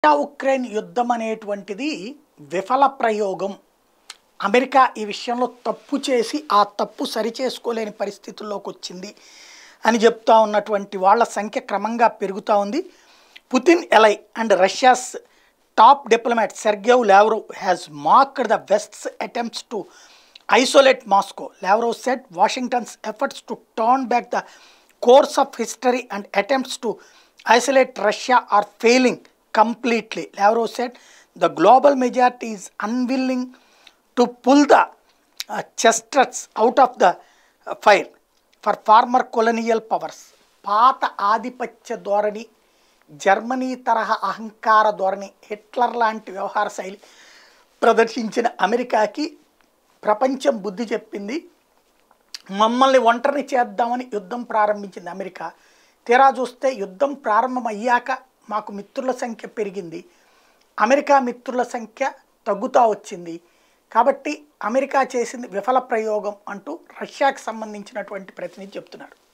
Russia Ukraine యుద్ధం అనేటువంటిది విఫల ప్రయోగం అమెరికా ఈ విషయంలో తప్పు చేసి ఆ తప్పు సరిచేసుకోలేని పరిస్థితుల్లోకి వచ్చింది అని చెప్తా ఉన్నటువంటి వాళ్ళ సంఖ్య క్రమంగా పెరుగుతూ ఉంది Putin ally and Russia's top diplomat Sergei Lavrov has marked the West's attempts to isolate Moscow Lavrov set Washington's efforts to turn back the course of history and attempts to isolate Russia are failing completely. Lavrov said the global majority is unwilling to pull the uh, chestruts out of the uh, fire for former colonial powers. పాత ఆధిపత్య ధోరణి Germany తరహా అహంకార ధోరణి Hitler లాంటి వ్యవహార శైలి ప్రదర్శించిన అమెరికాకి ప్రపంచం బుద్ధి చెప్పింది మమ్మల్ని ఒంటరిని చేద్దామని యుద్ధం ప్రారంభించింది అమెరికా తీరా చూస్తే యుద్ధం ప్రారంభమయ్యాక మాకు మిత్రుల సంఖ్య పెరిగింది అమెరికా మిత్రుల సంఖ్య తగ్గుతూ వచ్చింది కాబట్టి అమెరికా చేసింది విఫల ప్రయోగం అంటూ రష్యాకి సంబంధించినటువంటి ప్రతినిధి చెప్తున్నారు